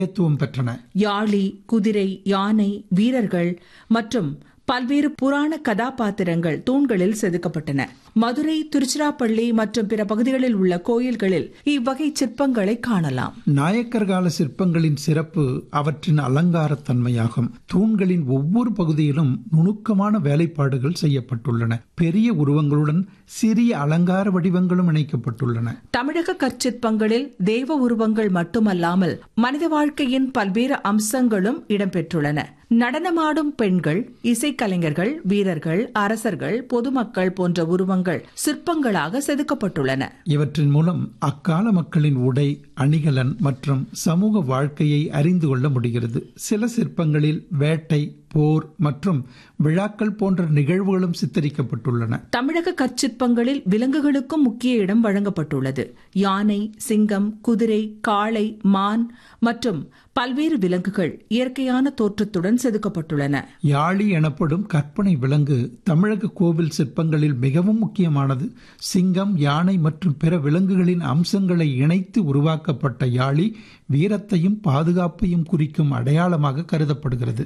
முக்கியத்துவம் பெற்றன யாழி குதிரை யானை வீரர்கள் மற்றும் பல்வேறு புராண கதாபாத்திரங்கள் தூண்களில் செதுக்கப்பட்டன மதுரை திருச்சிராப்பள்ளி மற்றும் பிற பகுதிகளில் உள்ள கோயில்களில் இவ்வகை சிற்பங்களை காணலாம் நாயக்கர் கால சிற்பங்களின் சிறப்பு அவற்றின் அலங்காரத் தன்மையாகும் தூண்களின் ஒவ்வொரு பகுதியிலும் நுணுக்கமான வேலைப்பாடுகள் செய்யப்பட்டுள்ளன பெரிய உருவங்களுடன் சிறிய அலங்கார வடிவங்களும் இணைக்கப்பட்டுள்ளன தமிழக கற்சிற்பங்களில் தெய்வ உருவங்கள் மட்டுமல்லாமல் மனித வாழ்க்கையின் பல்வேறு அம்சங்களும் இடம்பெற்றுள்ளன நடனமாடும் பெண்கள் இசைக்கலைஞர்கள் வீரர்கள் அரசர்கள் பொதுமக்கள் போன்ற உருவங்கள் சிற்பங்களாக செதுக்கப்பட்டுள்ளன இவற்றின் மூலம் அக்கால மக்களின் உடை அணிகலன் மற்றும் சமூக வாழ்க்கையை அறிந்து கொள்ள முடிகிறது சில சிற்பங்களில் வேட்டை போர் மற்றும் விழாக்கள் போன்ற நிகழ்வுகளும் சித்தரிக்கப்பட்டுள்ளன தமிழக கற்சிற்பங்களில் விலங்குகளுக்கும் முக்கிய இடம் வழங்கப்பட்டுள்ளது யானை சிங்கம் குதிரை காளை மான் மற்றும் பல்வேறு விலங்குகள் இயற்கையான தோற்றத்துடன் செதுக்கப்பட்டுள்ளன யாழி எனப்படும் கற்பனை விலங்கு தமிழக கோவில் சிற்பங்களில் மிகவும் முக்கியமானது சிங்கம் யானை மற்றும் பிற விலங்குகளின் அம்சங்களை இணைத்து உருவாக்கப்பட்ட யாழி வீரத்தையும் பாதுகாப்பையும் குறிக்கும் அடையாளமாக கருதப்படுகிறது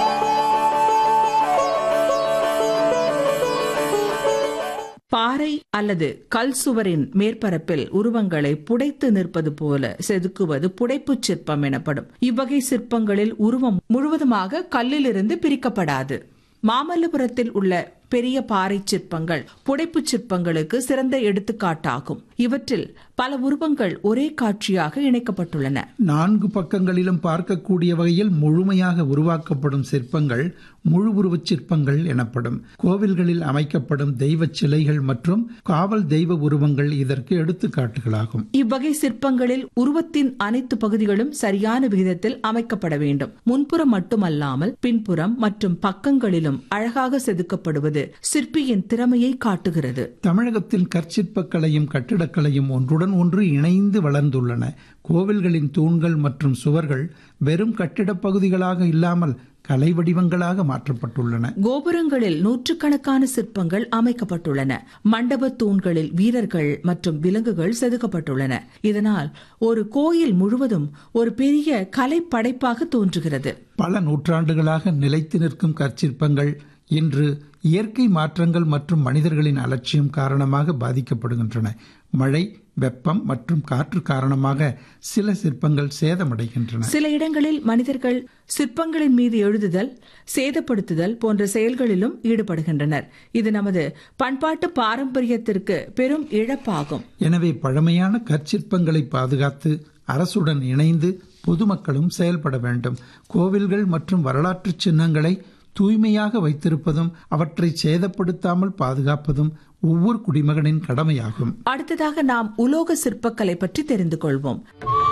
பாறை அல்லது கல் சுவரின் மேற்பரப்பில் உருவங்களை புடைத்து நிற்பது போல செதுக்குவது புடைப்புச் சிற்பம் எனப்படும் இவ்வகை சிற்பங்களில் உருவம் முழுவதுமாக கல்லிலிருந்து பிரிக்கப்படாது மாமல்லபுரத்தில் உள்ள பெரிய பாறை சிற்பங்கள் புடைப்புச் சிற்பங்களுக்கு சிறந்த எடுத்துக்காட்டாகும் இவற்றில் பல உருவங்கள் ஒரே காட்சியாக இணைக்கப்பட்டுள்ளன நான்கு பக்கங்களிலும் பார்க்கக்கூடிய வகையில் முழுமையாக உருவாக்கப்படும் சிற்பங்கள் முழு உருவச் சிற்பங்கள் எனப்படும் கோவில்களில் அமைக்கப்படும் தெய்வ சிலைகள் மற்றும் காவல் தெய்வ உருவங்கள் இதற்கு எடுத்துக்காட்டுகளாகும் இவ்வகை சிற்பங்களில் உருவத்தின் அனைத்து பகுதிகளும் சரியான விகிதத்தில் அமைக்கப்பட வேண்டும் முன்புறம் மட்டுமல்லாமல் பின்புறம் மற்றும் பக்கங்களிலும் அழகாக செதுக்கப்படுவது சிற்பியின் திறமையை காட்டுகிறது தமிழகத்தில் கற்சிற்பக்கலையும் கட்டிடக்கலையும் ஒன்றுடன் ஒன்று இணைந்து வளர்ந்துள்ளன கோவில்களின் தூண்கள் மற்றும் சுவர்கள் வெறும் கட்டிடப் பகுதிகளாக இல்லாமல் கலை வடிவங்களாக மாற்றப்பட்டுள்ளன கோபுரங்களில் நூற்றுக்கணக்கான சிற்பங்கள் அமைக்கப்பட்டுள்ளன மண்டப தூண்களில் வீரர்கள் மற்றும் விலங்குகள் செதுக்கப்பட்டுள்ளன இதனால் ஒரு கோயில் முழுவதும் ஒரு பெரிய கலை படைப்பாக தோன்றுகிறது பல நூற்றாண்டுகளாக நிலைத்து நிற்கும் கற்சிற்பங்கள் இன்று இயற்கை மாற்றங்கள் மற்றும் மனிதர்களின் அலட்சியம் காரணமாக பாதிக்கப்படுகின்றன மழை வெப்பம் மற்றும் காற்று காரணமாக சில சிற்பங்கள் சேதமடைகின்றன சில இடங்களில் மனிதர்கள் சிற்பங்களின் மீது எழுதுதல் சேதப்படுத்துதல் போன்ற செயல்களிலும் ஈடுபடுகின்றனர் இது நமது பண்பாட்டு பாரம்பரியத்திற்கு பெரும் இழப்பாகும் எனவே பழமையான கற்சிற்பங்களை பாதுகாத்து அரசுடன் இணைந்து பொதுமக்களும் செயல்பட வேண்டும் கோவில்கள் மற்றும் வரலாற்று சின்னங்களை தூய்மையாக வைத்திருப்பதும் அவற்றை சேதப்படுத்தாமல் பாதுகாப்பதும் ஒவ்வொரு குடிமகனின் கடமையாகும் அடுத்ததாக நாம் உலோக சிற்பக்கலை பற்றி தெரிந்து கொள்வோம்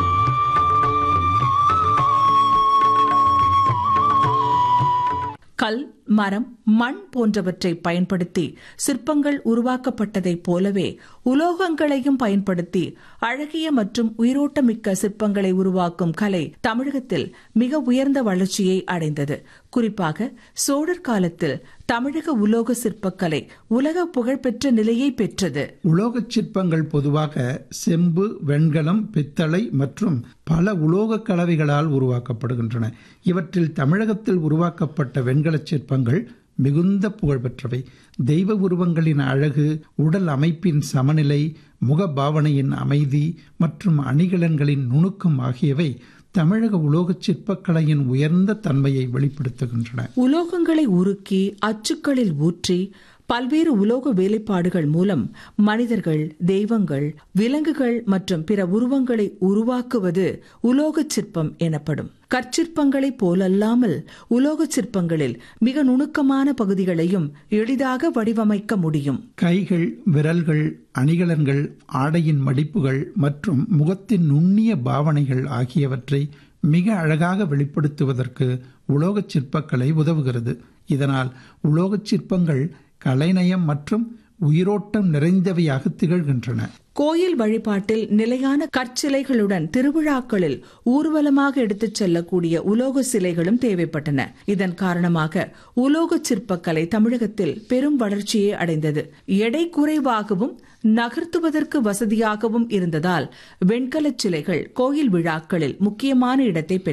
கல் மரம் மண் போன்றவற்றை பயன்படுத்தி சிற்பங்கள் உருவாக்கப்பட்டதைப் போலவே உலோகங்களையும் பயன்படுத்தி அழகிய மற்றும் உயிரோட்டமிக்க சிற்பங்களை உருவாக்கும் கலை தமிழகத்தில் மிக உயர்ந்த வளர்ச்சியை அடைந்தது குறிப்பாக சோழர் காலத்தில் தமிழக உலோக சிற்பக்கலை உலக புகழ்பெற்ற நிலையை பெற்றது உலோகச் சிற்பங்கள் பொதுவாக செம்பு வெண்கலம் பித்தளை மற்றும் பல உலோக கலவைகளால் உருவாக்கப்படுகின்றன இவற்றில் தமிழகத்தில் உருவாக்கப்பட்ட வெண்கலச் சிற்பங்கள் மிகுந்த புகழ்பெற்றவை தெய்வ உருவங்களின் அழகு உடல் அமைப்பின் சமநிலை முகபாவனையின் அமைதி மற்றும் அணிகலன்களின் நுணுக்கம் ஆகியவை தமிழக உலோகச் சிற்பக்கலையின் உயர்ந்த தன்மையை வெளிப்படுத்துகின்றன உலோகங்களை உருக்கி அச்சுக்களில் ஊற்றி பல்வேறு உலோக வேலைப்பாடுகள் மூலம் மனிதர்கள் தெய்வங்கள் விலங்குகள் மற்றும் பிற உருவங்களை உருவாக்குவது உலோகச் சிற்பம் எனப்படும் கற்சிற்பங்களைப் போலல்லாமல் உலோகச் சிற்பங்களில் மிக நுணுக்கமான பகுதிகளையும் எளிதாக வடிவமைக்க முடியும் கைகள் விரல்கள் அணிகலன்கள் ஆடையின் மடிப்புகள் மற்றும் முகத்தின் நுண்ணிய பாவனைகள் ஆகியவற்றை மிக அழகாக வெளிப்படுத்துவதற்கு உலோகச் சிற்பக்கலை உதவுகிறது இதனால் உலோகச் சிற்பங்கள் கலைநயம் மற்றும் உயிரோட்டம் நிறைந்தவையாக திகழ்கின்றன கோயில் வழிபாட்டில் நிலையான கற்சிலைகளுடன் திருவிழாக்களில் ஊர்வலமாக எடுத்துச் செல்லக்கூடிய உலோக சிலைகளும் தேவைப்பட்டன இதன் காரணமாக உலோக சிற்பக்கலை தமிழகத்தில் பெரும் வளர்ச்சியை அடைந்தது எடை குறைவாகவும் நகர்த்துவதற்கு வசதியாகவும் இருந்ததால் வெண்கலச் சிலைகள் கோயில் விழாக்களில் முக்கியமான இடத்தை பெற்றன